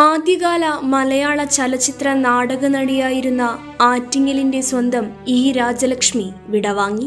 ആദ്യകാല മലയാള ചലച്ചിത്ര നാടക നടിയായിരുന്ന ആറ്റിങ്ങലിന്റെ സ്വന്തം ഇ രാജലക്ഷ്മി വിടവാങ്ങി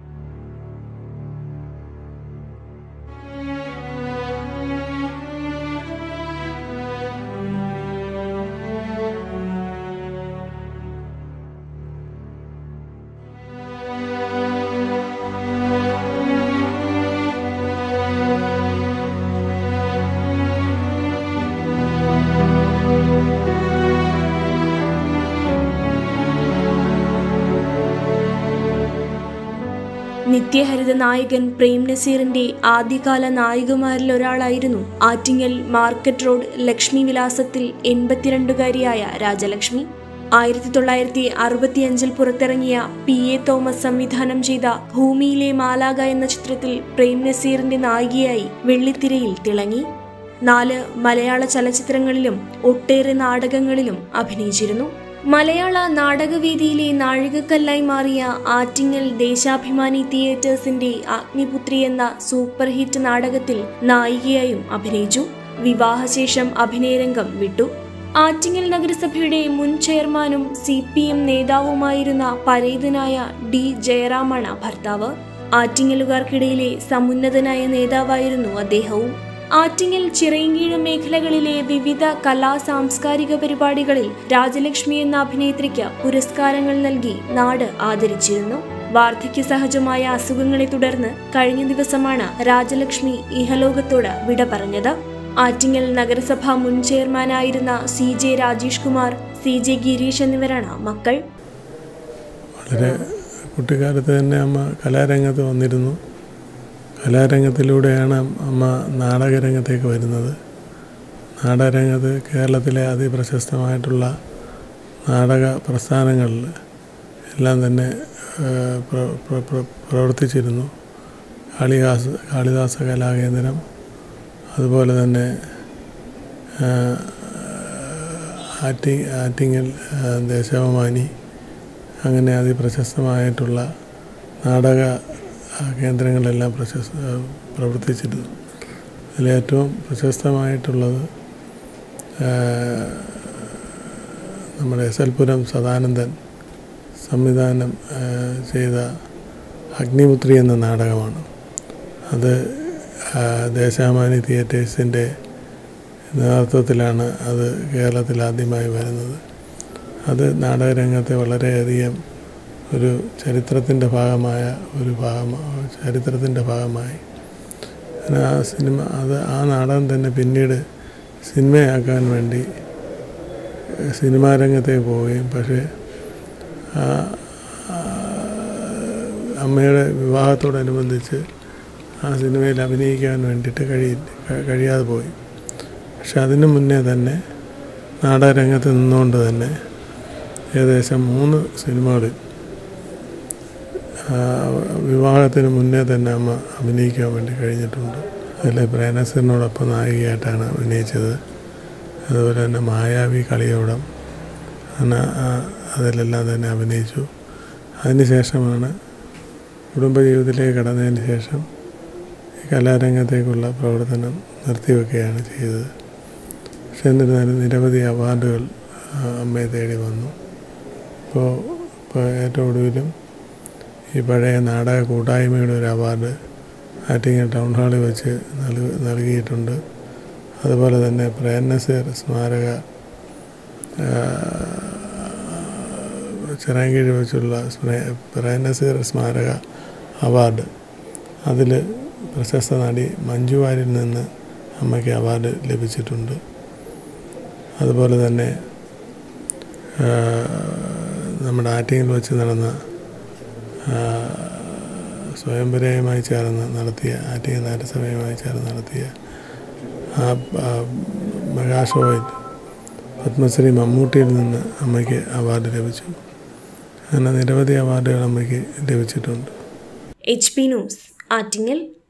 നിത്യഹരിത നായകൻ പ്രേം നസീറിന്റെ ആദ്യകാല നായികമാരിൽ ഒരാളായിരുന്നു ആറ്റിങ്ങൽ മാർക്കറ്റ് റോഡ് ലക്ഷ്മി വിലാസത്തിൽ എൺപത്തിരണ്ടുകാരിയായ രാജലക്ഷ്മി ആയിരത്തി തൊള്ളായിരത്തി അറുപത്തിയഞ്ചിൽ പുറത്തിറങ്ങിയ പി എ തോമസ് സംവിധാനം ചെയ്ത ഭൂമിയിലെ മാലാക എന്ന ചിത്രത്തിൽ പ്രേം നസീറിന്റെ നായികയായി വെള്ളിത്തിരയിൽ തിളങ്ങി നാല് മലയാള ചലച്ചിത്രങ്ങളിലും ഒട്ടേറെ നാടകങ്ങളിലും അഭിനയിച്ചിരുന്നു മലയാള നാടകവേദിയിലെ നാഴികക്കല്ലായി മാറിയ ആറ്റിങ്ങൽ ദേശാഭിമാനി തിയേറ്റേഴ്സിന്റെ അഗ്നിപുത്രി എന്ന സൂപ്പർ ഹിറ്റ് നാടകത്തിൽ നായികയായും അഭിനയിച്ചു വിവാഹശേഷം അഭിനയരംഗം വിട്ടു ആറ്റിങ്ങൽ നഗരസഭയുടെ മുൻ ചെയർമാനും സി പി എം നേതാവുമായിരുന്ന പരേതനായ ഡി ജയറാമാണ് ഭർത്താവ് ആറ്റിങ്ങലുകാർക്കിടയിലെ സമുന്നതനായ നേതാവായിരുന്നു അദ്ദേഹവും ആറ്റിങ്ങൽ ചിറയൻകീഴ് മേഖലകളിലെ വിവിധ കലാ സാംസ്കാരിക പരിപാടികളിൽ രാജലക്ഷ്മി എന്ന അഭിനേത്രിക്ക് പുരസ്കാരങ്ങൾ നൽകി നാട് ആദരിച്ചിരുന്നു വാർദ്ധക്യ സഹജമായ അസുഖങ്ങളെ തുടർന്ന് കഴിഞ്ഞ ദിവസമാണ് രാജലക്ഷ്മി ഇഹലോകത്തോട് വിട പറഞ്ഞത് ആറ്റിങ്ങൽ നഗരസഭ മുൻ ചെയർമാനായിരുന്ന C J Rajesh Kumar C J Girish എന്നിവരാണ് മക്കൾ വളരെ കുട്ടിക്കാലത്ത് തന്നെ അമ്മ കലാരംഗത്ത് വന്നിരുന്നു കലാരംഗത്തിലൂടെയാണ് അമ്മ നാടകരംഗത്തേക്ക് വരുന്നത് നാടകരംഗത്ത് കേരളത്തിലെ അതിപ്രശസ്തമായിട്ടുള്ള നാടക പ്രസ്ഥാനങ്ങളിൽ എല്ലാം തന്നെ ഏഹ്, പ്ര- പ്ര- പ്ര- പ്രവർത്തിച്ചിരുന്നു കാളിദാസ് കാളിദാസ കലാകേന്ദ്രം അതുപോലെ തന്നെ ഏഹ്, ആറ്റി ആറ്റിങ്ങൽ ഏഹ്, ദേശാഭിമാനി അങ്ങനെ അതിപ്രശസ്തമായിട്ടുള്ള നാടക ആ, കേന്ദ്രങ്ങളെല്ലാം പ്രശസ്ത ആ, പ്രവർത്തിച്ചിരുന്നു അതിലേറ്റവും പ്രശസ്തമായിട്ടുള്ളത് ആ, നമ്മുടെ എസ് എൽ പുരം സദാനന്ദൻ സംവിധാനം ആ, ചെയ്ത അഗ്നിപുത്രി എന്ന നാടകമാണ് അത് ആ, ദേശാമാനി തിയേറ്റേഴ്സിൻ്റെ നേതൃത്വത്തിലാണ് അത് കേരളത്തിൽ ആദ്യമായി വരുന്നത് അത് നാടകരംഗത്തെ വളരെയധികം ഒരു ചരിത്രത്തിൻ്റെ ഭാഗമായ ഒരു ഭാഗം ചരിത്രത്തിൻ്റെ ഭാഗമായി അങ്ങനെ ആ സിനിമ അത് ആ നാടകം തന്നെ പിന്നീട് സിനിമയാക്കാൻ വേണ്ടി ഏഹ്, സിനിമാ രംഗത്തേക്ക് പോവുകയും പക്ഷേ ആ ആ, അമ്മയുടെ വിവാഹത്തോടനുബന്ധിച്ച് ആ സിനിമയിൽ അഭിനയിക്കാൻ വേണ്ടിയിട്ട് കഴി കഴിയാതെ പോയി പക്ഷെ അതിന് മുന്നേ തന്നെ നാടകരംഗത്ത് നിന്നുകൊണ്ട് തന്നെ ഏകദേശം മൂന്ന് സിനിമകളിൽ ആ, വിവാഹത്തിന് മുന്നേ തന്നെ അമ്മ അഭിനയിക്കാൻ വേണ്ടി കഴിഞ്ഞിട്ടുണ്ട് അതിൽ പ്രേനസറിനോടൊപ്പം നായികയായിട്ടാണ് അഭിനയിച്ചത് അതുപോലെ തന്നെ മായാവി കളിയോടം അങ്ങനെ ആ, അതിലെല്ലാം തന്നെ അഭിനയിച്ചു അതിനുശേഷമാണ് കുടുംബജീവിതത്തിലേക്ക് കടന്നതിന് ശേഷം ഈ കലാരംഗത്തേക്കുള്ള പ്രവർത്തനം നിർത്തിവെക്കുകയാണ് ചെയ്തത് പക്ഷെ എന്നിരുന്നാലും നിരവധി അവാർഡുകൾ ആ, അമ്മയെ തേടി വന്നു ഇപ്പോൾ ഇപ്പോൾ ഏറ്റവും ഒടുവിലും ഈ പഴയ നാടക കൂട്ടായ്മയുടെ ഒരു അവാർഡ് ആറ്റിങ്ങൽ ടൗൺ ഹാളിൽ വെച്ച് നൽകി നൽകിയിട്ടുണ്ട് അതുപോലെ തന്നെ പ്രേം നസീർ സ്മാരക ആ, ചിറയൻകീഴ് വെച്ചുള്ള സ്മേ- പ്രേം നസീർ സ്മാരക അവാർഡ് അതിൽ പ്രശസ്ത നടി മഞ്ജു വാര്യരിൽ നിന്ന് അമ്മയ്ക്ക് അവാർഡ് ലഭിച്ചിട്ടുണ്ട് അതുപോലെ തന്നെ ആ, നമ്മുടെ ആറ്റിങ്ങിൽ വെച്ച് നടന്ന ആ, സ്വയംവരയുമായി ചേർന്ന് നടത്തിയ ആറ്റിങ്ങൽ നഗരസഭയുമായി ചേർന്ന് നടത്തിയ ആ ആ, മെഗാ ഷോയിൽ പത്മശ്രീ മമ്മൂട്ടിയിൽ നിന്ന് അമ്മയ്ക്ക് അവാർഡ് ലഭിച്ചു അങ്ങനെ നിരവധി അവാർഡുകൾ അമ്മയ്ക്ക് ലഭിച്ചിട്ടുണ്ട് എച്ച് പി ന്യൂസ് ആറ്റിങ്ങൽ